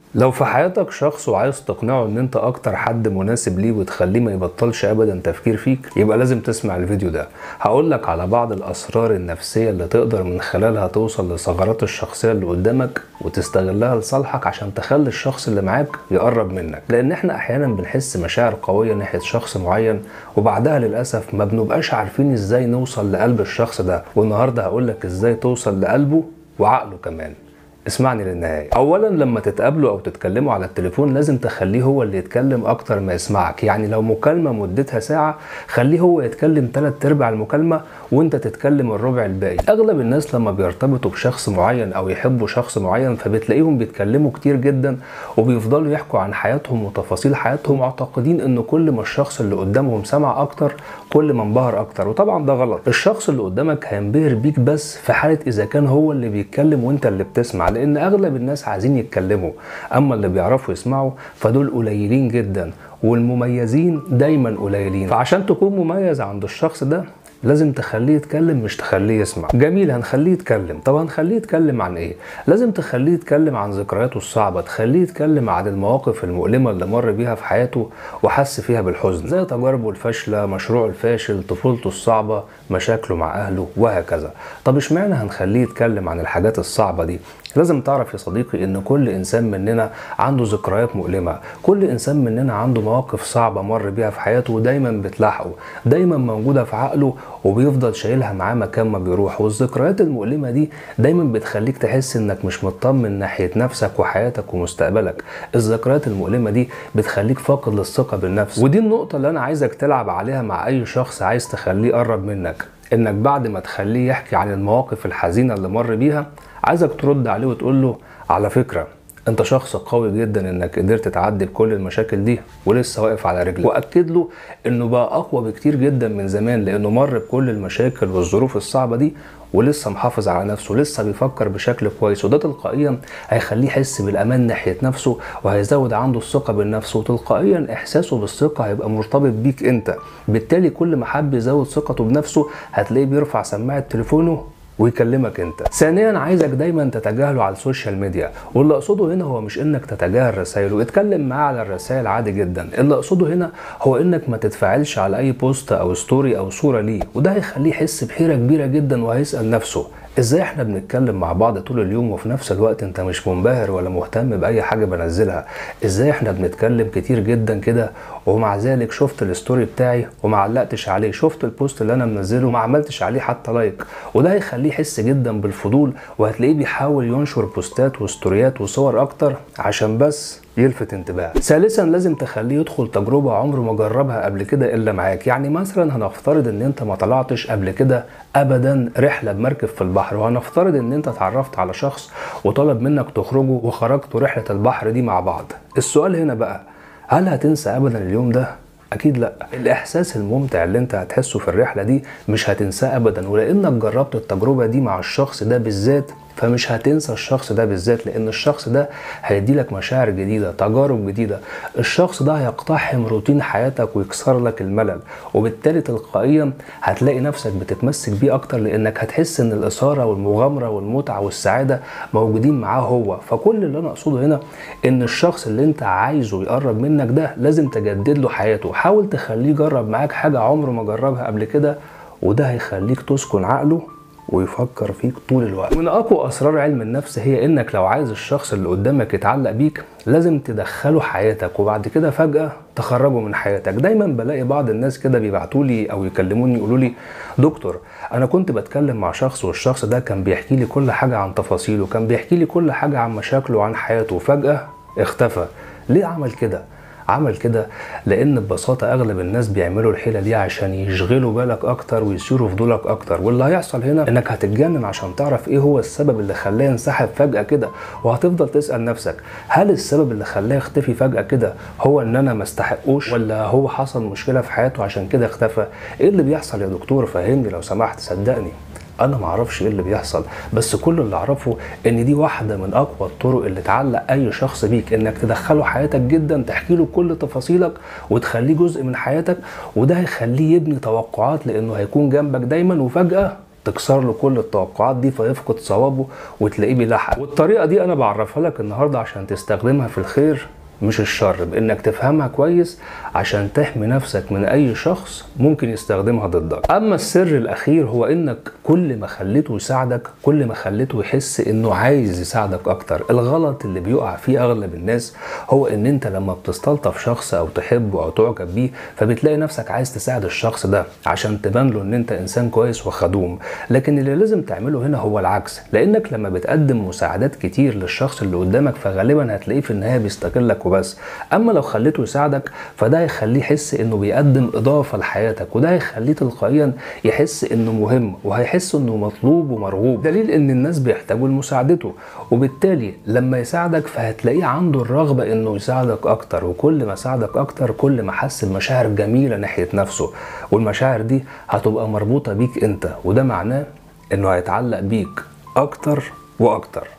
لو في حياتك شخص وعايز تقنعه ان انت اكتر حد مناسب ليه وتخليه ما يبطلش ابدا تفكير فيك يبقى لازم تسمع الفيديو ده هقول لك على بعض الاسرار النفسيه اللي تقدر من خلالها توصل لثغرات الشخصيه اللي قدامك وتستغلها لصالحك عشان تخلي الشخص اللي معاك يقرب منك لان احنا احيانا بنحس مشاعر قويه ناحيه شخص معين وبعدها للاسف ما بنبقاش عارفين ازاي نوصل لقلب الشخص ده والنهارده هقول لك ازاي توصل لقلبه وعقله كمان اسمعني للنهاية أولا لما تتقابلوا أو تتكلموا على التليفون لازم تخليه هو اللي يتكلم أكتر ما يسمعك يعني لو مكالمة مدتها ساعة خليه هو يتكلم تلات أرباع المكالمة وأنت تتكلم الربع الباقي أغلب الناس لما بيرتبطوا بشخص معين أو يحبوا شخص معين فبتلاقيهم بيتكلموا كتير جدا وبيفضلوا يحكوا عن حياتهم وتفاصيل حياتهم معتقدين إن كل ما الشخص اللي قدامهم سمع أكتر كل ما انبهر أكتر وطبعا ده غلط الشخص اللي قدامك هينبهر بيك بس في حالة إذا كان هو اللي بيتكلم وأنت اللي بتسمع لان اغلب الناس عايزين يتكلموا اما اللي بيعرفوا يسمعوا فدول قليلين جدا والمميزين دايما قليلين فعشان تكون مميز عند الشخص ده لازم تخليه يتكلم مش تخليه يسمع جميل هنخليه يتكلم طب هنخليه يتكلم عن ايه لازم تخليه يتكلم عن ذكرياته الصعبه تخليه يتكلم عن المواقف المؤلمه اللي مر بيها في حياته وحس فيها بالحزن زي تجاربه الفاشله مشروعه الفاشل طفولته الصعبه مشاكله مع اهله وهكذا طب اشمعنى هنخليه يتكلم عن الحاجات الصعبه دي لازم تعرف يا صديقي ان كل انسان مننا عنده ذكريات مؤلمه كل انسان مننا عنده مواقف صعبه مر بيها في حياته ودايما بتلاحقه دايما موجوده في عقله وبيفضل شايلها معاه مكان ما بيروح والذكريات المؤلمه دي دايما بتخليك تحس انك مش مطمن ناحيه نفسك وحياتك ومستقبلك الذكريات المؤلمه دي بتخليك فاقد للثقه بالنفس ودي النقطه اللي انا عايزك تلعب عليها مع اي شخص عايز تخليه يقرب منك انك بعد ما تخليه يحكي عن المواقف الحزينه اللي مر بيها عايزك ترد عليه وتقول له على فكره انت شخص قوي جدا انك قدرت تعدي بكل المشاكل دي ولسه واقف على رجلك واكد له انه بقى اقوى بكتير جدا من زمان لانه مر بكل المشاكل والظروف الصعبه دي ولسه محافظ على نفسه لسه بيفكر بشكل كويس وده تلقائيا هيخليه يحس بالامان ناحيه نفسه وهيزود عنده الثقه بالنفس وتلقائيا احساسه بالثقه هيبقى مرتبط بيك انت بالتالي كل ما حب يزود ثقته بنفسه هتلاقيه بيرفع سماعه تليفونه ويكلمك انت ثانيا عايزك دايما تتجاهله على السوشيال ميديا واللي اقصده هنا هو مش انك تتجاهل رسائله واتكلم معاه على الرسائل عادي جدا اللي اقصده هنا هو انك ما تتفاعلش على اي بوست او ستوري او صوره ليه وده هيخليه يحس بحيره كبيره جدا وهيسال نفسه ازاي احنا بنتكلم مع بعض طول اليوم وفي نفس الوقت انت مش منبهر ولا مهتم باي حاجه بنزلها ازاي احنا بنتكلم كتير جدا كده ومع ذلك شفت الستوري بتاعي وما علقتش عليه شفت البوست اللي انا منزله وما عملتش عليه حتى لايك وده هيخليه يحس جدا بالفضول وهتلاقيه بيحاول ينشر بوستات وستوريات وصور اكتر عشان بس يلفت انتباه ثالثا لازم تخليه يدخل تجربه عمره ما جربها قبل كده الا معاك يعني مثلا هنفترض ان انت ما طلعتش قبل كده ابدا رحله بمركب في البحر وهنفترض ان انت اتعرفت على شخص وطلب منك تخرجوا وخرجتوا رحله البحر دي مع بعض السؤال هنا بقى هل هتنسى ابدا اليوم ده اكيد لا الاحساس الممتع اللي انت هتحسه في الرحله دي مش هتنساه ابدا ولانك جربت التجربه دي مع الشخص ده بالذات فمش هتنسى الشخص ده بالذات لان الشخص ده هيدي لك مشاعر جديده تجارب جديده الشخص ده هيقتحم روتين حياتك ويكسر لك الملل وبالتالي تلقائيا هتلاقي نفسك بتتمسك بيه اكتر لانك هتحس ان الاثاره والمغامره والمتعه والسعاده موجودين معاه هو فكل اللي انا اقصده هنا ان الشخص اللي انت عايزه يقرب منك ده لازم تجدد له حياته حاول تخليه يجرب معاك حاجه عمره ما جربها قبل كده وده هيخليك تسكن عقله ويفكر فيك طول الوقت من اقوى اسرار علم النفس هي انك لو عايز الشخص اللي قدامك يتعلق بيك لازم تدخله حياتك وبعد كده فجاه تخرجه من حياتك دايما بلاقي بعض الناس كده بيبعتوا لي او يكلموني يقولوا لي دكتور انا كنت بتكلم مع شخص والشخص ده كان بيحكي لي كل حاجه عن تفاصيله كان بيحكي لي كل حاجه عن مشاكله وعن حياته وفجاه اختفى ليه عمل كده عمل كده لان ببساطه اغلب الناس بيعملوا الحيله دي عشان يشغلوا بالك اكتر ويثيروا فضولك اكتر واللي هيحصل هنا انك هتتجنن عشان تعرف ايه هو السبب اللي خلاه ينسحب فجاه كده وهتفضل تسال نفسك هل السبب اللي خلاه يختفي فجاه كده هو ان انا ما استحقوش ولا هو حصل مشكله في حياته عشان كده اختفى ايه اللي بيحصل يا دكتور فهمني لو سمحت صدقني انا ما اعرفش ايه اللي بيحصل بس كل اللي اعرفه ان دي واحده من اقوى الطرق اللي تعلق اي شخص بيك انك تدخله حياتك جدا تحكي له كل تفاصيلك وتخليه جزء من حياتك وده هيخليه يبني توقعات لانه هيكون جنبك دايما وفجاه تكسر له كل التوقعات دي فيفقد صوابه وتلاقيه بيلحق والطريقه دي انا بعرفها لك النهارده عشان تستخدمها في الخير مش الشر بانك تفهمها كويس عشان تحمي نفسك من اي شخص ممكن يستخدمها ضدك اما السر الاخير هو انك كل ما خليته يساعدك كل ما خليته يحس انه عايز يساعدك اكتر الغلط اللي بيقع فيه اغلب الناس هو ان انت لما بتستلطف شخص او تحبه او تعجب بيه فبتلاقي نفسك عايز تساعد الشخص ده عشان تبان له ان انت انسان كويس وخدوم لكن اللي لازم تعمله هنا هو العكس لانك لما بتقدم مساعدات كتير للشخص اللي قدامك فغالبا هتلاقيه في النهايه بيستغلك وبس اما لو خليته يساعدك فده هيخليه يحس انه بيقدم اضافه لحياتك وده هيخليه تلقائيا يحس انه مهم وهيحس انه مطلوب ومرغوب دليل ان الناس بيحتاجوا لمساعدته وبالتالي لما يساعدك فهتلاقيه عنده الرغبه انه يساعدك اكتر وكل ما ساعدك اكتر كل ما حس بمشاعر جميله ناحيه نفسه والمشاعر دي هتبقى مربوطه بيك انت وده معناه انه هيتعلق بيك اكتر واكتر